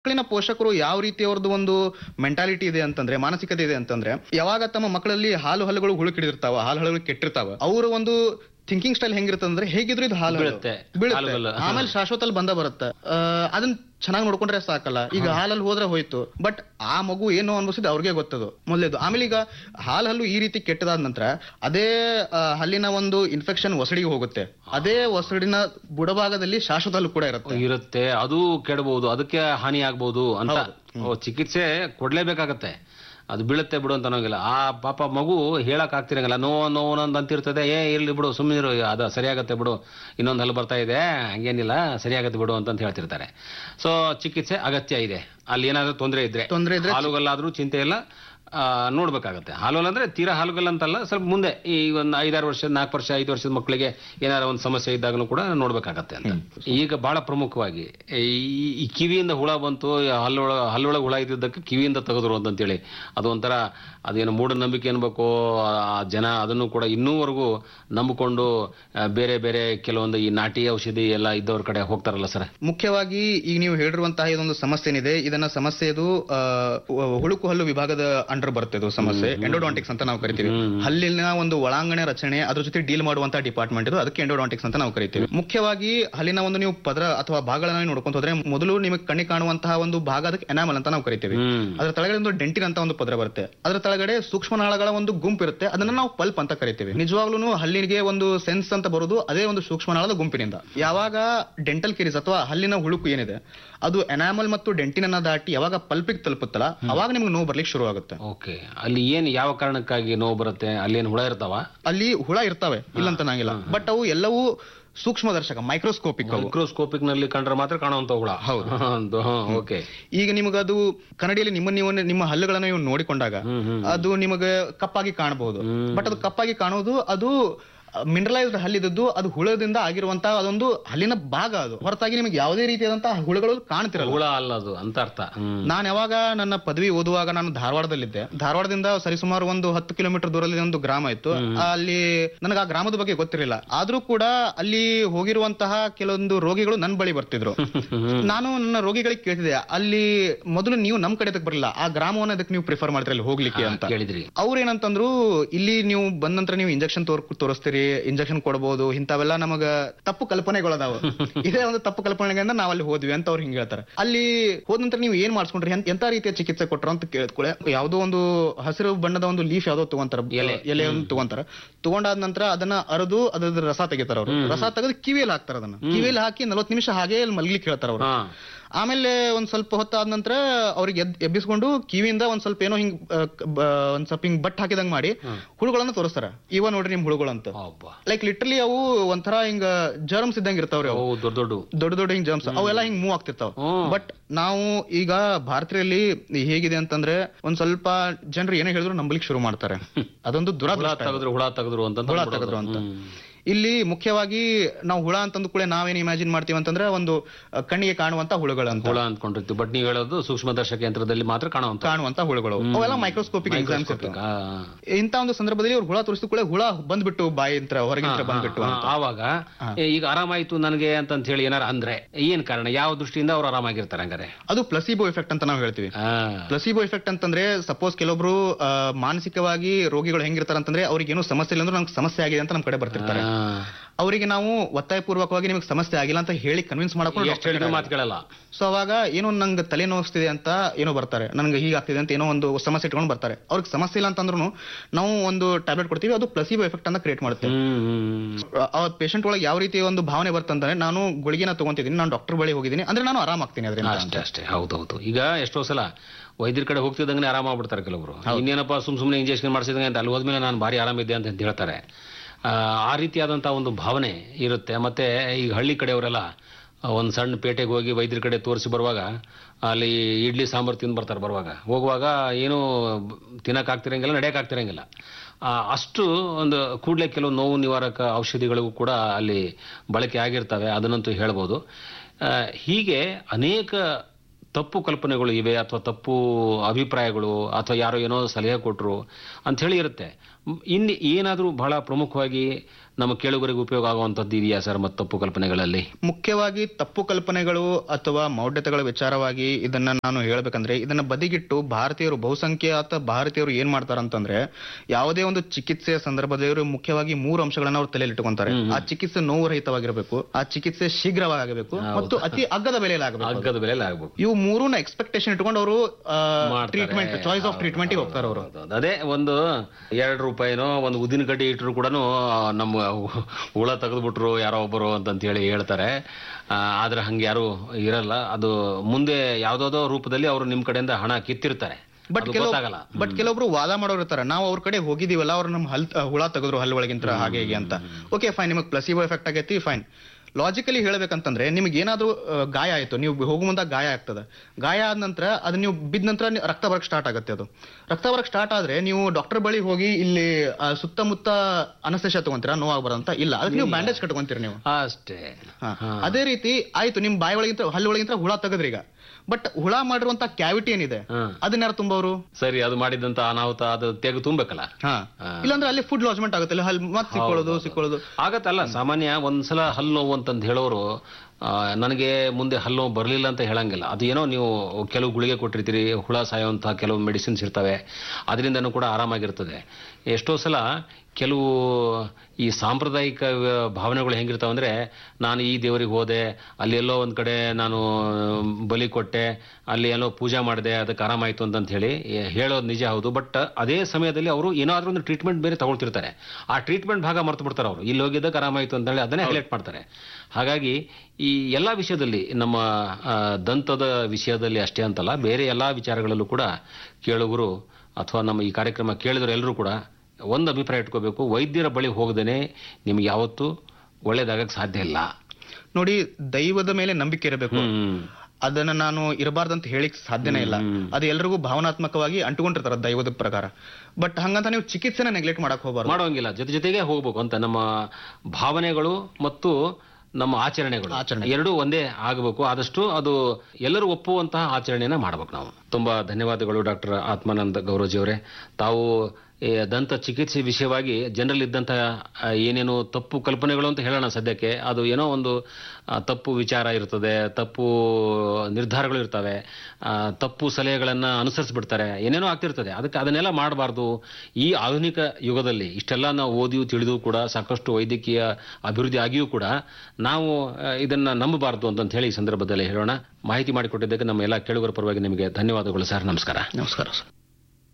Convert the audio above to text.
ಮಕ್ಕಳಿನ ಪೋಷಕರು ಯಾವ ರೀತಿ ಅವ್ರದ್ದು ಒಂದು ಮೆಂಟಾಲಿಟಿ ಇದೆ ಅಂತಂದ್ರೆ ಮಾನಸಿಕತೆ ಇದೆ ಅಂತಂದ್ರೆ ಯಾವಾಗ ತಮ್ಮ ಮಕ್ಕಳಲ್ಲಿ ಹಾಲು ಹಲ್ಲುಗಳು ಹುಳುಕಿಡಿರ್ತಾವ ಹಾಲು ಹಲ್ಲುಗಳು ಕೆಟ್ಟಿರ್ತಾವ ಅವರ ಒಂದು ಥಿಂಕಿಂಗ್ ಸ್ಟೈಲ್ ಹೆಂಗಿರುತ್ತಂದ್ರೆ ಹೇಗಿದ್ರು ಇದು ಹಾಲು ಹಲ್ಲು. ಬೀಳುತ್ತೆ. ಬೀಳುತ್ತೆ ಹಾಲುಗಲ್ಲು. ಆಮೇಲೆ ಶಾಶ್ವತಲ್ಲಿ ಬಂದ ಬರುತ್ತೆ ಆ, ಅದನ್ನ ಚೆನ್ನಾಗಿ ನೋಡ್ಕೊಂಡ್ರೆ ಸಾಕಲ್ಲ ಈಗ ಹಾಲಲ್ಲಿ ಹೋದ್ರೆ ಹೋಯ್ತು ಬಟ್ ಆ ಮಗು ಏನು ಅನ್ಭವಿಸಿದ್ ಅವ್ರಿಗೆ ಗೊತ್ತದು ಮೊದಲೇದು ಆಮೇಲೆ ಈಗ ಹಾಲ್ ಹಲ್ಲು ಈ ರೀತಿ ಕೆಟ್ಟದಾದ ನಂತರ ಅದೇ ಆ, ಹಲ್ಲಿನ ಒಂದು ಇನ್ಫೆಕ್ಷನ್ ಒಸಡಿಗೆ ಹೋಗುತ್ತೆ ಅದೇ ಒಸಡಿನ ಬುಡಭಾಗದಲ್ಲಿ ಶಾಶ್ವತ ಹಲ್ಲು ಕೂಡ ಇರುತ್ತೆ ಇರುತ್ತೆ ಅದು ಕೆಡಬಹುದು ಅದಕ್ಕೆ ಹಾನಿ ಆಗ್ಬಹುದು ಅಂತ ಓ, ಚಿಕಿತ್ಸೆ ಕೊಡ್ಲೇಬೇಕಾಗತ್ತೆ ಅದು ಬೀಳುತ್ತೆ ಬಿಡು ಅಂತ ಅನ್ನೋಂಗಿಲ್ಲ ಆ ಪಾಪ ಮಗು ಹೇಳಕ್ ಆಗ್ತಿರಂಗಿಲ್ಲ ನೋವು ನೋವು ಅಂತ ಅಂತಿರ್ತದೆ ಏ ಇರ್ಲಿ ಬಿಡು ಸುಮ್ಮನಿರು ಅದು ಸರಿಯಾಗತ್ತೆ ಬಿಡು ಇನ್ನೊಂದು ಹಲ್ಲು ಬರ್ತಾ ಇದೆ ಹಂಗೇನಿಲ್ಲ ಸರಿಯಾಗತ್ತೆ ಬಿಡು ಅಂತ ಹೇಳ್ತಿರ್ತಾರೆ ಸೊ ಚಿಕಿತ್ಸೆ ಅಗತ್ಯ ಇದೆ ಅಲ್ಲಿ ಏನಾದ್ರೂ ತೊಂದರೆ ಇದ್ರೆ ತೊಂದ್ರೆ ಇದ್ರೆ ಹಾಲುಗಲ್ಲಾದ್ರೂ ಚಿಂತೆ ಇಲ್ಲ ಆ, ನೋಡ್ಬೇಕಾಗತ್ತೆ ಹಾಲುಗಲ್ ಅಂದ್ರೆ ತೀರಾ ಹಾಲುಗಲ್ ಅಂತಲ್ಲ ಸ್ವಲ್ಪ ಮುಂದೆ ಈ ಒಂದು ಐದಾರು ವರ್ಷ ನಾಲ್ಕು ವರ್ಷ ಐದು ವರ್ಷದ ಮಕ್ಕಳಿಗೆ ಏನಾರ ಒಂದು ಸಮಸ್ಯೆ ಇದ್ದಾಗಲೂ ಕೂಡ ನೋಡ್ಬೇಕಾಗತ್ತೆ ಅಂತ ಈಗ ಬಹಳ ಪ್ರಮುಖವಾಗಿ ಈ ಈ ಕಿವಿಯಿಂದ ಹುಳ ಬಂತು ಹಲ್ಲೊಳ ಹಲ್ಲೊಳಗೆ ಹುಳ ಇದ್ದಿದ್ದಕ್ಕೆ ಕಿವಿಯಿಂದ ತೆಗೆದ್ರು ಅಂತಂತೇಳಿ ಅದು ಒಂಥರ ಅದೇನು ಮೂಢನಂಬಿಕೆ ಅನ್ಬೇಕು ಆ ಜನ ಅದನ್ನು ಕೂಡ ಇನ್ನೂವರೆಗೂ ನಂಬಿಕೊಂಡು ಆ, ಬೇರೆ ಬೇರೆ ಕೆಲವೊಂದು ಈ ನಾಟಿ ಔಷಧಿ ಎಲ್ಲ ಇದ್ದವ್ರ ಕಡೆ ಹೋಗ್ತಾರಲ್ಲ ಸರ್ ಮುಖ್ಯವಾಗಿ ಈಗ ನೀವು ಹೇಳಿರುವಂತಹ ಇದೊಂದು ಸಮಸ್ಯೆ ಏನಿದೆ ಇದನ್ನ ಸಮಸ್ಯೆ ಇದು ಆ, ಹುಳುಕು ಹಲ್ಲು ವಿಭಾಗದ ಅಂಡರ್ ಬರುತ್ತೆ ಇದು ಸಮಸ್ಯೆ ಎಂಡೋಡಾಂಟಿಕ್ಸ್ ಅಂತ ನಾವು ಕರಿತೀವಿ ಹಲ್ಲಿನ ಒಂದು ಒಳಾಂಗಣ ರಚನೆ ಅದ್ರ ಜೊತೆ ಡೀಲ್ ಮಾಡುವಂತಹ ಡಿಪಾರ್ಟ್ಮೆಂಟ್ ಇದು ಅದಕ್ಕೆ ಎಂಡೋಡಾಂಟಿಕ್ಸ್ ಅಂತ ನಾವು ಕರಿತೀವಿ ಮುಖ್ಯವಾಗಿ ಹಲ್ಲಿನ ಒಂದು ನೀವು ಪದರ ಅಥವಾ ಭಾಗಗಳನ್ನ ನೋಡ್ಕೊಂತ ಹೋದ್ರೆ ಮೊದಲು ನಿಮಗೆ ಕಣ್ಣಿಗೆ ಕಾಣುವಂತಹ ಒಂದು ಭಾಗ ಅದಕ್ಕೆ ಎನಾಮಲ್ ಅಂತ ನಾವು ಕರಿತೀವಿ ಹ್ಮ್ ಅದರ ತಳಗಡೆ ಒಂದು ಡೆಂಟಿನ್ ಅಂತ ಒಂದು ಪದರ ಬರುತ್ತೆ ಅದರ ತಳಗಡೆ ಸೂಕ್ಷ್ಮನಾಳಗಳ ಒಂದು ಗುಂಪು ಇರುತ್ತೆ ಅದನ್ನ ನಾವು ಪಲ್ಪ್ ಅಂತ ಕರಿತೀವಿ ನಿಜವಾಗ್ಲೂ ಹಲ್ಲಿಗೆ ಒಂದು ಸೆನ್ಸ್ ಅಂತ ಬರೋದು ಅದೇ ಒಂದು ಸೂಕ್ಷ್ಮನಾಳದ ಗುಂಪಿನಿಂದ ಯಾವಾಗ ಡೆಂಟಲ್ ಕಿರೀಸ್ ಅಥವಾ ಹಲ್ಲಿನ ಹುಳುಕು ಏನಿದೆ ಅದು ಎನಾಮಲ್ ಮತ್ತು ಡೆಂಟಿನ್ ಅನ್ನ ದಾಟಿ ಯಾವಾಗ ಪಲ್ಪಿಗೆ ತಲುಪುತ್ತಲ್ಲ ಅವಾಗ ನಿಮ್ಗೆ ನೋವು ಬರ್ಲಿಕ್ಕೆ ಶುರು ಆಗುತ್ತೆ ಓಕೆ ಅಲ್ಲಿ ಏನ್ ಯಾವ ಕಾರಣಕ್ಕಾಗಿ ನೋವು ಬರುತ್ತೆ ಅಲ್ಲಿ ಏನು ಹುಳ ಇರ್ತಾವ ಅಲ್ಲಿ ಹುಳ ಇರ್ತಾವೆ ಇಲ್ಲ ಅಂತ ನಂಗಿಲ್ಲ ಬಟ್ ಅವು ಎಲ್ಲವೂ ಸೂಕ್ಷ್ಮದರ್ಶಕ ಮೈಕ್ರೋಸ್ಕೋಪಿಕ್ ಅವು ಮೈಕ್ರೋಸ್ಕೋಪಿಕ್ ನಲ್ಲಿ ಕಂಡ್ರೆ ಮಾತ್ರ ಕಾಣುವಂತ ಹುಳ ಹೌದು ಓಕೆ ಈಗ ನಿಮಗದು ಕನ್ನಡಿಯಲ್ಲಿ ನಿಮ್ಮ ನೀವು ನಿಮ್ಮ ಹಲ್ಲುಗಳನ್ನ ನೀವು ನೋಡಿಕೊಂಡಾಗ ಹ್ಮ್ ಹ್ಮ್ ಅದು ನಿಮಗೆ ಕಪ್ಪಾಗಿ ಕಾಣಬಹುದು ಬಟ್ ಅದು ಕಪ್ಪಾಗಿ ಕಾಣೋದು ಅದು ಮಿನರಲೈಸ್ಡ್ ಹಲ್ಲಿದ್ದು ಅದು ಹುಳದಿಂದ ಆಗಿರುವಂತಹ ಅದೊಂದು ಹಲ್ಲಿನ ಭಾಗ ಅದು ಹೊರತಾಗಿ ನಿಮಗೆ ಯಾವುದೇ ರೀತಿಯಾದಂತಹ ಹುಳುಗಳು ಕಾಣ್ತಿರಲ್ಲ ಹುಳ ಅಲ್ಲ ಅದು ಅಂತ ಅರ್ಥ ಹ್ಮ್ ನಾನು ಯಾವಾಗ ನನ್ನ ಪದವಿ ಓದುವಾಗ ನಾನು ಧಾರವಾಡದಲ್ಲಿದ್ದೆ ಧಾರವಾಡದಿಂದ ಸರಿಸುಮಾರು ಒಂದು ಹತ್ತು ಕಿಲೋಮೀಟರ್ ದೂರದಲ್ಲಿ ಒಂದು ಗ್ರಾಮ ಇತ್ತು ಅಲ್ಲಿ ನನಗೆ ಆ ಗ್ರಾಮದ ಬಗ್ಗೆ ಗೊತ್ತಿರಲಿಲ್ಲ ಆದ್ರೂ ಕೂಡ ಅಲ್ಲಿ ಹೋಗಿರುವಂತಹ ಕೆಲವೊಂದು ರೋಗಿಗಳು ನನ್ನ ಬಳಿ ಬರ್ತಿದ್ರು ನಾನು ನನ್ನ ರೋಗಿಗಳಿಗೆ ಕೇಳ್ತಿದ್ದೆ ಅಲ್ಲಿ ಮೊದಲು ನೀವು ನಮ್ ಕಡೆ ಅದಕ್ಕೆ ಬರಲಿಲ್ಲ ಆ ಗ್ರಾಮವನ್ನ ಅದಕ್ಕೆ ನೀವು ಪ್ರಿಫರ್ ಮಾಡ್ತೀರಿ ಅಲ್ಲಿ ಹೋಗ್ಲಿಕ್ಕೆ ಅಂತ ಕೇಳಿದ್ರಿ ಅವ್ರು ಏನಂತಂದ್ರು ಇಲ್ಲಿ ನೀವು ಬಂದ ನಂತರ ನೀವು ಇಂಜೆಕ್ಷನ್ ತೋರ್ ತೋರಿಸ್ತೀರಿ ಇಂಜೆಕ್ಷನ್ ಕೊಡಬಹುದು ಇಂಥವೆಲ್ಲ ನಮಗ ತಪ್ಪು ಕಲ್ಪನೆಗಳದಾವ ಇದೇ ಒಂದು ತಪ್ಪು ಕಲ್ಪನೆಗಳಿಂದ ನಾವ್ ಅಲ್ಲಿ ಹೋದ್ವಿ ಅಂತ ಅವ್ರು ಹಿಂಗ್ ಹೇಳ್ತಾರೆ ಅಲ್ಲಿ ಹೋದ ನಂತರ ನೀವು ಏನ್ ಮಾಡಿಸ್ಕೊಂಡ್ರಿ ಎಂತ- ಎಂತ ರೀತಿಯ ಚಿಕಿತ್ಸೆ ಕೊಟ್ರು ಅಂತ ಕೇಳಿದ್ಕೊಳ್ಳೆ ಯಾವುದೋ ಒಂದು ಹಸಿರು ಬಣ್ಣದ ಒಂದು ಲೀಫ್ ಯಾವ್ದೋ ತಗೊಂತಾರ ಎಲೆ. ಎಲೆಯನ್ನು ತಗೊಂತಾರ ತಗೊಂಡಾದ ನಂತರ ಅದನ್ನ ಅರದು ಅದ್ರ ರಸ ತೆಗಿತಾರ ಅವರು ರಸ ತೆಗೆದು ಕಿವಿಯಲ್ಲಿ ಹಾಕ್ತಾರ ಅದನ್ನ ಕಿವಿಯಲ್ಲಿ ಹಾಕಿ ನಲವತ್ತು ನಿಮಿಷ ಹಾಗೆ ಅಲ್ಲಿ ಮಲ್ಗ್ಲಿಕ್ಕೆ ಹೇಳ್ತಾರ ಅವ್ರು ಹಾ ಆಮೇಲೆ ಒಂದ್ ಸ್ವಲ್ಪ ಹೊತ್ತಾದ ನಂತರ ಅವ್ರಿಗೆ ಎದ್ ಎಬ್ಬಿಸ್ಕೊಂಡು ಕಿವಿಯಿಂದ ಒಂದ್ ಸ್ವಲ್ಪ ಏನೋ ಹಿಂಗ್ ಆ, ಕ- ಬ- ಒಂದ್ ಸ್ವಲ್ಪ ಹಿಂಗ್ ಬಟ್ ಹಾಕಿದಂಗ್ ಮಾಡಿ ಹುಳುಗಳನ್ನ ತೋರಿಸ್ತಾರ ಇವ ನೋಡ್ರಿ ನಿಮ್ ಹುಳುಗಳು ಅಂತ ಅಬ್ಬಾ ಲೈಕ್ ಲಿಟ್ರಲಿ ಅವು ಒಂಥರ ಹಿಂಗ ಜರ್ಮ್ಸ್ ಇದ್ದಂಗ ಇರ್ತಾವ್ರಿ ಅವು ಓ ದೊಡ್ಡ ದೊಡ್ಡ ದೊಡ್ಡ ದೊಡ್ಡ ಹಿಂಗ್ ಜರ್ಮ್ಸ್ ಅವೆಲ್ಲ ಹಿಂಗ್ ಮೂವ್ ಆಗ್ತಿರ್ತಾವ ಹ್ಮ್. ಬಟ್ ನಾವು ಈಗ ಭಾರತೀಯಲ್ಲಿ ಹೇಗಿದೆ ಅಂತಂದ್ರೆ ಒಂದ್ ಸ್ವಲ್ಪ ಜನರು ಏನೇ ಹೇಳಿದ್ರು ನಂಬಲಿಕ್ಕೆ ಶುರು ಮಾಡ್ತಾರೆ ಅದೊಂದು ಹುಳ ದುರಾದೃಷ್ಟ ತೆಗೆದ್ರು ಹುಳ ತೆಗೆದ್ರು ಅಂತ ಹುಳ ತೆಗೆದ್ರು ಅಂತ ಇಲ್ಲಿ ಮುಖ್ಯವಾಗಿ ನಾವು ಹುಳ ಅಂತಂದ ಕೂಡ ನಾವೇನ್ ಇಮ್ಯಾಜಿನ್ ಮಾಡ್ತೀವಿ ಅಂತಂದ್ರೆ ಒಂದು ಆ, ಕಣ್ಣಿಗೆ ಕಾಣುವಂತ ಹುಳುಗಳಂತ ಹುಳ ಅಂದ್ಕೊಂಡಿರ್ತೀವಿ ಬಟ್ ನೀವು ಹೇಳೋದು ಸೂಕ್ಷ್ಮದರ್ಶಕ ಯಂತ್ರದಲ್ಲಿ ಮಾತ್ರ ಕಾಣುವಂತ ಕಾಣುವಂತ ಹುಳುಗಳು ಅವೆಲ್ಲ ಮೈಕ್ರೋಸ್ಕೋಪಿಕ್ ಎಕ್ಸಾಮ್ಸ್ ಇರ್ತವೆ ಆ, ಇಂತ ಒಂದು ಸಂದರ್ಭದಲ್ಲಿ ಅವ್ರು ಹುಳ ತೋರಿಸಿದ ಕೂಡ ಹುಳ ಬಂದ್ಬಿಟ್ಟು ಬಾಯಿ ಅಂತ ಹೊರಗಿಂತ ಬಂದ್ಬಿಟ್ಟು ಆ, ಅಂತ ಆವಾಗ ಏ, ಈಗ ಆರಾಮಾಯ್ತು ನನಗೆ ಅಂತ ಹೇಳಿ ಏನಾರ ಅಂದ್ರೆ ಏನ್ ಕಾರಣ ಯಾವ ದೃಷ್ಟಿಯಿಂದ ಅವ್ರು ಆರಾಮಾಗಿರ್ತಾರೆ ಹಂಗಾರೆ ಅದು ಪ್ಲಸಿಬೋ ಎಫೆಕ್ಟ್ ಅಂತ ನಾವು ಹೇಳ್ತೀವಿ ಆ, ಪ್ಲಸಿಬೋ ಎಫೆಕ್ಟ್ ಅಂತಂದ್ರೆ ಸಪೋಸ್ ಕೆಲವೊಬ್ರು ಆ, ಮಾನಸಿಕವಾಗಿ ರೋಗಿಗಳು ಹೆಂಗಿರ್ತಾರೆ ಅಂತಂದ್ರೆ ಅವ್ರಿಗೆ ಏನೋ ಸಮಸ್ಯೆ ಇಲ್ಲ ಅಂದ್ರೆ ನಮ್ಗೆ ಸಮಸ್ಯೆ ಆಗಿದೆ ಅಂತ ನಮ್ ಕಡೆ ಬರ್ತಿರ್ತಾರೆ ಆ, ಅವರಿಗೆ ನಾವು ಒತ್ತಾಯಪೂರ್ವಕವಾಗಿ ನಿಮಗೆ ಸಮಸ್ಯೆ ಆಗಿಲ್ಲ ಅಂತ ಹೇಳಿ ಕನ್ವಿನ್ಸ್ ಮಾಡಕೊಂಡು ಎಷ್ಟು ಹೇಳಿದ್ರು ಮಾತು ಕೇಳಲ್ಲ ಸೊ ಅವಾಗ ಏನೋ ನಂಗೆ ತಲೆ ನೋವಿಸ್ತಿದೆ ಅಂತ ಏನೋ ಬರ್ತಾರೆ ನನಗೆ ಹೀಗಾಗ್ತಿದೆ ಅಂತ ಏನೋ ಒಂದು ಸಮಸ್ಯೆ ಇಟ್ಕೊಂಡು ಬರ್ತಾರೆ ಅವ್ರಿಗೆ ಸಮಸ್ಯೆ ಇಲ್ಲ ಅಂತಂದ್ರೂ ನಾವು ಒಂದು ಟ್ಯಾಬ್ಲೆಟ್ ಕೊಡ್ತೀವಿ ಅದು ಪ್ಲಸಿಬೋ ಎಫೆಕ್ಟ್ ಅಂತ ಕ್ರಿಯೇಟ್ ಮಾಡುತ್ತೆ ಹ್ಮ್ ಹ್ಮ್ ಆ ಪೇಷಂಟ್ ಒಳಗೆ ಯಾವ ರೀತಿ ಒಂದು ಭಾವನೆ ಬರ್ತಂದ್ರೆ ನಾನು ಗುಳಿಗೆನ ತಗೊಂತಿದ್ದೀನಿ ನಾನು ಡಾಕ್ಟರ್ ಬಳಿ ಹೋಗಿದ್ದೀನಿ ಅಂದ್ರೆ ನಾನು ಆರಾಮಾಗ್ತೀನಿ ಅದರಿಂದ ಅಷ್ಟೇ ಅಷ್ಟೇ ಹೌದೌದು ಈಗ ಎಷ್ಟೋ ಸಲ ವೈದ್ಯರ ಕಡೆ ಹೋಗ್ತಿದ್ದಂಗೆ ಆರಾಮ ಆಗ್ಬಿಡ್ತಾರೆ ಕೆಲವರು ಇನ್ನೇನಪ್ಪ ಸುಮ್ ಸುಮ್ಮನೆ ಇಂಜೆಕ್ಷನ್ ಮಾಡಿಸಿದಂಗೆ ಅಂತ ಅಲ್ಲಿ ಹೋದ್ಮೇಲೆ ನಾನು ಭಾರಿ ಆರಾಮಿದ್ದೆ ಅಂತ ಅಂತ ಹೇಳ್ತಾರೆ ಆ, ಆ ರೀತಿಯಾದಂಥ ಒಂದು ಭಾವನೆ ಇರುತ್ತೆ ಮತ್ತೆ ಈಗ ಹಳ್ಳಿ ಕಡೆಯವರೆಲ್ಲ ಒಂದು ಸಣ್ಣ ಪೇಟೆಗೆ ಹೋಗಿ ವೈದ್ಯರ ಕಡೆ ತೋರಿಸಿ ಬರುವಾಗ ಅಲ್ಲಿ ಇಡ್ಲಿ ಸಾಂಬಾರು ತಿಂದು ಬರ್ತಾರೆ ಬರುವಾಗ ಹೋಗುವಾಗ ಏನು ತಿನ್ನಕ್ಕಾಗ್ತಿರಂಗಿಲ್ಲ ನಡೆಯೋಕ್ಕಾಗ್ತಿರಂಗಿಲ್ಲ ಆ, ಅಷ್ಟು ಒಂದು ಕೂಡಲೇ ಕೆಲವು ನೋವು ನಿವಾರಕ ಔಷಧಿಗಳಿಗೂ ಕೂಡ ಅಲ್ಲಿ ಬಳಕೆ ಆಗಿರ್ತವೆ ಅದನ್ನಂತೂ ಹೇಳ್ಬೋದು ಆ, ಹೀಗೆ ಅನೇಕ ತಪ್ಪು ಕಲ್ಪನೆಗಳು ಇವೆ ಅಥವಾ ತಪ್ಪು ಅಭಿಪ್ರಾಯಗಳು ಅಥವಾ ಯಾರೋ ಏನೋ ಸಲಹೆ ಕೊಟ್ಟರು ಅಂಥೇಳಿ ಇರುತ್ತೆ ಇನ್ನು ಏನಾದರೂ ಬಹಳ ಪ್ರಮುಖವಾಗಿ ನಮ್ಮ ಕೇಳುಗರಿಗೆ ಉಪಯೋಗ ಆಗುವಂಥದ್ದು ಇದೆಯಾ ಸರ್ ಮತ್ತು ತಪ್ಪು ಕಲ್ಪನೆಗಳಲ್ಲಿ ಮುಖ್ಯವಾಗಿ ತಪ್ಪು ಕಲ್ಪನೆಗಳು ಅಥವಾ ಮೌಢ್ಯತೆಗಳ ವಿಚಾರವಾಗಿ ಇದನ್ನ ನಾನು ಹೇಳ್ಬೇಕಂದ್ರೆ ಇದನ್ನ ಬದಿಗಿಟ್ಟು ಭಾರತೀಯರು ಬಹುಸಂಖ್ಯಾತ ಭಾರತೀಯರು ಏನ್ ಮಾಡ್ತಾರಂತಂದ್ರೆ ಯಾವುದೇ ಒಂದು ಚಿಕಿತ್ಸೆಯ ಸಂದರ್ಭದಲ್ಲಿ ಇವರು ಮುಖ್ಯವಾಗಿ ಮೂರು ಅಂಶಗಳನ್ನ ಅವ್ರು ತಲೆಯಲ್ಲಿ ಇಟ್ಟುಕೊಂತಾರೆ ಆ ಚಿಕಿತ್ಸೆ ನೋವು ರಹಿತವಾಗಿರಬೇಕು ಆ ಚಿಕಿತ್ಸೆ ಶೀಘ್ರವಾಗಬೇಕು ಮತ್ತು ಅತಿ ಅಗ್ಗದ ಬೆಲೆಯಲ್ಲಿ ಆಗಬೇಕು ಅಗ್ಗದ ಬೆಲೆಯಲ್ಲಿ ಆಗ್ಬೇಕು ಇವು ಮೂರನ್ನ ಎಕ್ಸ್ಪೆಕ್ಟೇಷನ್ ಇಟ್ಕೊಂಡು ಅವರು ಮಾಡ್ತಾರೆ. ಟ್ರೀಟ್ಮೆಂಟ್ ಚಾಯ್ಸ್ ಆಫ್ ಟ್ರೀಟ್ಮೆಂಟ್ ಹೋಗ್ತಾರೆ ಅವರು ಹೌದೌದು. ಅದೇ ಒಂದು ಎರಡು ರೂಪಾಯಿನೋ ಒಂದು ಉದ್ದಿನ ಕಡ್ಡಿ ಇಟ್ಟರು ಕೂಡ ನಮ್ಮ ಹುಳ ತೆಗೆದ್ಬಿಟ್ರು ಯಾರೋ ಒಬ್ಬರು ಅಂತಂತ ಹೇಳಿ ಹೇಳ್ತಾರೆ ಆ, ಆದ್ರೆ ಹಂಗೆ ಯಾರು ಇರಲ್ಲ ಅದು ಮುಂದೆ ಯಾವ್ದಾವ್ದೋ ರೂಪದಲ್ಲಿ ಅವರು ನಿಮ್ ಕಡೆಯಿಂದ ಹಣ ಕಿತ್ತಿರ್ತಾರೆ ಬಟ್ ಅದು ಕೆಲವು ಗೊತ್ತಾಗಲ್ಲ ಬಟ್ ಕೆಲವೊಬ್ರು ವಾದ ಮಾಡೋರು ಇರ್ತಾರೆ ನಾವು ಅವ್ರ ಕಡೆ ಹೋಗಿದೀವಲ್ಲ ಅವ್ರು ನಮ್ ಹಲ್ ಹುಳ ತೆಗೆದ್ರು ಹಲ್ಲು ಒಳಗಿಂತ ಹಾಗೆ ಹೀಗೆ ಅಂತ ಓಕೆ ಫೈನ್ ನಿಮಗೆ ಪ್ಲಸಿಬೋ ಎಫೆಕ್ಟ್ ಆಗೈತಿ ಫೈನ್ ಲಾಜಿಕಲಿ ಹೇಳ್ಬೇಕಂತಂದ್ರೆ ನಿಮ್ಗೆ ಏನಾದ್ರೂ ಆ, ಗಾಯ ಆಯ್ತು ನೀವು ಹೋಗೋ ಮುಂದೆ ಗಾಯ ಆಗ್ತದೆ ಗಾಯ ಆದ ನಂತರ ಅದು ನೀವು ಬಿದ್ದ ನಂತರ ನಿ- ರಕ್ತ ಬರಕ್ ಸ್ಟಾರ್ಟ್ ಆಗುತ್ತೆ ಅದು ರಕ್ತ ಬರಕ್ ಸ್ಟಾರ್ಟ್ ಆದ್ರೆ ನೀವು ಡಾಕ್ಟರ್ ಬಳಿ ಹೋಗಿ ಇಲ್ಲಿ ಆ, ಸುತ್ತಮುತ್ತ ಅನಸ್ತೇಶ ತಗೊಂತೀರಾ ನೋವಾಗ್ಬಾರಂತ ಇಲ್ಲ ಅದಕ್ಕೆ ನೀವು ಬ್ಯಾಂಡೇಜ್ ಕಟ್ಕೊಂತೀರಿ ನೀವು ಅಷ್ಟೇ ಹಾ. ಅದೇ ರೀತಿ ಆಯ್ತು ನಿಮ್ ಬಾಯಿ ಒಳಗಿಂತ ಹಲ್ಲು ಒಳಗಿಂತ ಹುಳ ತೆಗದ್ರಿ ಈಗ ಬಟ್ ಹುಳ ಮಾಡಿರುವಂತ ಕ್ಯಾವಿಟಿ ಏನಿದೆ ಹಾ. ಅದನ್ನ ಯಾರು ತುಂಬವರು ಸರಿ ಅದು ಮಾಡಿದಂತ ಅನಾಹುತ ಅದು ತೆಗೆದು ತುಂಬಬೇಕಲ್ಲ ಹಾ ಹಾ. ಇಲ್ಲಾಂದ್ರೆ ಅಲ್ಲಿ ಫುಡ್ ಲಾಜ್ಮೆಂಟ್ ಆಗುತ್ತೆ ಅಲ್ಲಿ ಹಲ್ ಮತ್ತೆ ಸಿಕ್ಕೊಳ್ಳೋದು ಸಿಕ್ಕೊಳ್ಳೋದು ಆಗತ್ತಲ್ಲ ಸಾಮಾನ್ಯ ಒಂದ್ಸಲ ಹಲ್ಲು ನೋವು ಅಂತಂದು ಹೇಳೋರು ಆ, ನನಗೆ ಮುಂದೆ ಹಲ್ಲು ನೋವು ಬರಲಿಲ್ಲ ಅಂತ ಹೇಳಂಗಿಲ್ಲ ಅದು ಏನೋ ನೀವು ಕೆಲವು ಗುಳಿಗೆ ಕೊಟ್ಟಿರ್ತೀರಿ ಹುಳ ಸಾಯುವಂಥ ಕೆಲವು ಮೆಡಿಸಿನ್ಸ್ ಇರ್ತವೆ ಅದರಿಂದನೂ ಕೂಡ ಆರಾಮಾಗಿರ್ತದೆ ಎಷ್ಟೋ ಸಲ ಕೆಲವು ಈ ಸಾಂಪ್ರದಾಯಿಕ ವ್ಯ- ಭಾವನೆಗಳು ಹೆಂಗಿರ್ತಾವೆ ಅಂದರೆ ನಾನು ಈ ದೇವರಿಗೆ ಹೋದೆ ಅಲ್ಲಿ ಎಲ್ಲೋ ಒಂದು ಕಡೆ ನಾನು ಬಲಿ ಕೊಟ್ಟೆ ಅಲ್ಲಿ ಎಲ್ಲೋ ಪೂಜೆ ಮಾಡಿದೆ ಅದಕ್ಕೆ ಆರಾಮಾಯ್ತು ಅಂತಂತ ಹೇಳಿ ಏ- ಹೇಳೋದು ನಿಜ ಹೌದು ಬಟ್ ಅದೇ ಸಮಯದಲ್ಲಿ ಅವರು ಏನಾದರೂ ಒಂದು ಟ್ರೀಟ್ಮೆಂಟ್ ಬೇರೆ ತಗೊಳ್ತಿರ್ತಾರೆ ಆ ಟ್ರೀಟ್ಮೆಂಟ್ ಭಾಗ ಮರ್ತು ಬಿಡ್ತಾರೆ ಅವರು ಇಲ್ಲಿ ಹೋಗಿದ್ದಕ್ಕೆ ಆರಾಮಾಯ್ತು ಅಂತ ಹೇಳಿ ಅದನ್ನೇ ಹೈಲೈಟ್ ಮಾಡ್ತಾರೆ ಹಾಗಾಗಿ ಈ ಎಲ್ಲ ವಿಷಯದಲ್ಲಿ ನಮ್ಮ ಆ, ದಂತದ ವಿಷಯದಲ್ಲಿ ಅಷ್ಟೇ ಅಂತಲ್ಲ ಬೇರೆ ಎಲ್ಲ ವಿಚಾರಗಳಲ್ಲೂ ಕೂಡ ಕೇಳುಗರು ಅಥವಾ ನಮ್ಮ ಈ ಕಾರ್ಯಕ್ರಮ ಕೇಳಿದ್ರು ಎಲ್ಲರೂ ಕೂಡ ಒಂದು ಅಭಿಪ್ರಾಯ ಇಟ್ಕೋಬೇಕು ವೈದ್ಯರ ಬಳಿ ಹೋಗದೇನೆ ನಿಮ್ಗೆ ಯಾವತ್ತೂ ಒಳ್ಳೇದಾಗಕ್ಕೆ ಸಾಧ್ಯ ಇಲ್ಲ ನೋಡಿ ದೈವದ ಮೇಲೆ ನಂಬಿಕೆ ಇರಬೇಕು ಹ್ಮ್ ಅದನ್ನ ನಾನು ಇರಬಾರ್ದಂತ ಹೇಳಿಕ್ ಸಾಧ್ಯನೇ ಇಲ್ಲ ಅದು ಎಲ್ರಿಗೂ ಭಾವನಾತ್ಮಕವಾಗಿ ಅಂಟುಕೊಂಡಿರ್ತಾರ ದೈವದ ಪ್ರಕಾರ ಬಟ್ ಹಂಗಂತ ನೀವು ಚಿಕಿತ್ಸೆನ ನೆಗ್ಲೆಕ್ಟ್ ಮಾಡಕ್ ಹೋಗ್ಬಾರ್ದು ಮಾಡೋಂಗಿಲ್ಲ ಜೊತೆ ಜೊತೆಗೆ ಹೋಗ್ಬೇಕು ಅಂತ ನಮ್ಮ ಭಾವನೆಗಳು ಮತ್ತು ನಮ್ಮ ಆಚರಣೆಗಳು ಆಚರಣೆ. ಎರಡೂ ಒಂದೇ ಆಗಬೇಕು ಆದಷ್ಟು ಅದು ಎಲ್ಲರೂ ಒಪ್ಪುವಂತಹ ಆಚರಣೆನ ಮಾಡ್ಬೇಕು ನಾವು ತುಂಬಾ ಧನ್ಯವಾದಗಳು ಡಾಕ್ಟರ್ ಆತ್ಮಾನಂದ ಗೌರೋಜಿ ಅವರೇ ತಾವು ಈ ದಂತ ಚಿಕಿತ್ಸೆ ವಿಷಯವಾಗಿ ಜನರಲ್ಲಿ ಇದ್ದಂತಹ ಆ, ಏನೇನು ತಪ್ಪು ಕಲ್ಪನೆಗಳು ಅಂತ ಹೇಳೋಣ ಸದ್ಯಕ್ಕೆ ಅದು ಏನೋ ಒಂದು ಆ, ತಪ್ಪು ವಿಚಾರ ಇರ್ತದೆ ತಪ್ಪು ನಿರ್ಧಾರಗಳು ಇರ್ತವೆ ಆ, ತಪ್ಪು ಸಲಹೆಗಳನ್ನು ಅನುಸರಿಸ್ಬಿಡ್ತಾರೆ ಏನೇನೋ ಆಗ್ತಿರ್ತದೆ ಅದಕ್ಕೆ ಅದನ್ನೆಲ್ಲ ಮಾಡಬಾರ್ದು ಈ ಆಧುನಿಕ ಯುಗದಲ್ಲಿ ಇಷ್ಟೆಲ್ಲ ನಾವು ಓದಿಯೂ ತಿಳಿದು ಕೂಡ ಸಾಕಷ್ಟು ವೈದ್ಯಕೀಯ ಅಭಿವೃದ್ಧಿ ಆಗಿಯೂ ಕೂಡ ನಾವು ಆ, ಇದನ್ನ ನಂಬಬಾರ್ದು ಅಂತ ಹೇಳಿ ಈ ಸಂದರ್ಭದಲ್ಲಿ ಹೇಳೋಣ ಮಾಹಿತಿ ಮಾಡಿಕೊಟ್ಟಿದ್ದಕ್ಕೆ ನಮ್ಮ ಎಲ್ಲ ಕೇಳುಗರ ಪರವಾಗಿ ನಿಮಗೆ ಧನ್ಯವಾದಗಳು ಸರ್ ನಮಸ್ಕಾರ ನಮಸ್ಕಾರ ಸರ್